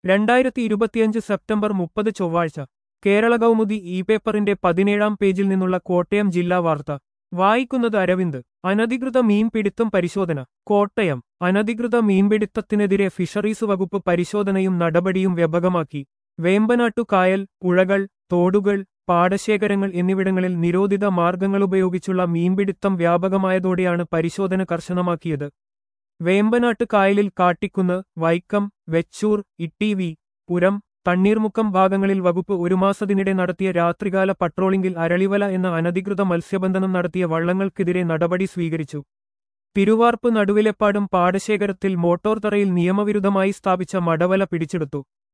രണ്ടായിരത്തി ഇരുപത്തിയഞ്ച് സെപ്റ്റംബർ മുപ്പത് ചൊവ്വാഴ്ച കേരള കൗമുദി ഇ പേപ്പറിന്റെ പതിനേഴാം പേജിൽ നിന്നുള്ള കോട്ടയം ജില്ലാ വാർത്ത വായിക്കുന്നത് അരവിന്ദ് അനധികൃത മീൻപിടുത്തം പരിശോധന കോട്ടയം അനധികൃത മീൻപിടുത്തത്തിനെതിരെ ഫിഷറീസ് വകുപ്പ് പരിശോധനയും നടപടിയും വ്യാപകമാക്കി വേമ്പനാട്ടു കായൽ പുഴകൾ തോടുകൾ പാടശേഖരങ്ങൾ എന്നിവിടങ്ങളിൽ നിരോധിത മാർഗങ്ങളുപയോഗിച്ചുള്ള മീൻപിടുത്തം വ്യാപകമായതോടെയാണ് പരിശോധന കർശനമാക്കിയത് വേമ്പനാട്ട് കായലിൽ കാട്ടിക്കുന്ന് വൈക്കം വെച്ചൂർ ഇട്ടീവി പുരം തണ്ണീർമുക്കം ഭാഗങ്ങളിൽ വകുപ്പ് ഒരു മാസത്തിനിടെ നടത്തിയ രാത്രികാല പട്രോളിംഗിൽ അരളിവല എന്ന അനധികൃത മത്സ്യബന്ധനം നടത്തിയ വള്ളങ്ങൾക്കെതിരെ നടപടി സ്വീകരിച്ചു തിരുവാർപ്പ് നടുവിലെപ്പാടും പാടശേഖരത്തിൽ മോട്ടോർ തറയിൽ നിയമവിരുദ്ധമായി സ്ഥാപിച്ച മടവല പിടിച്ചെടുത്തു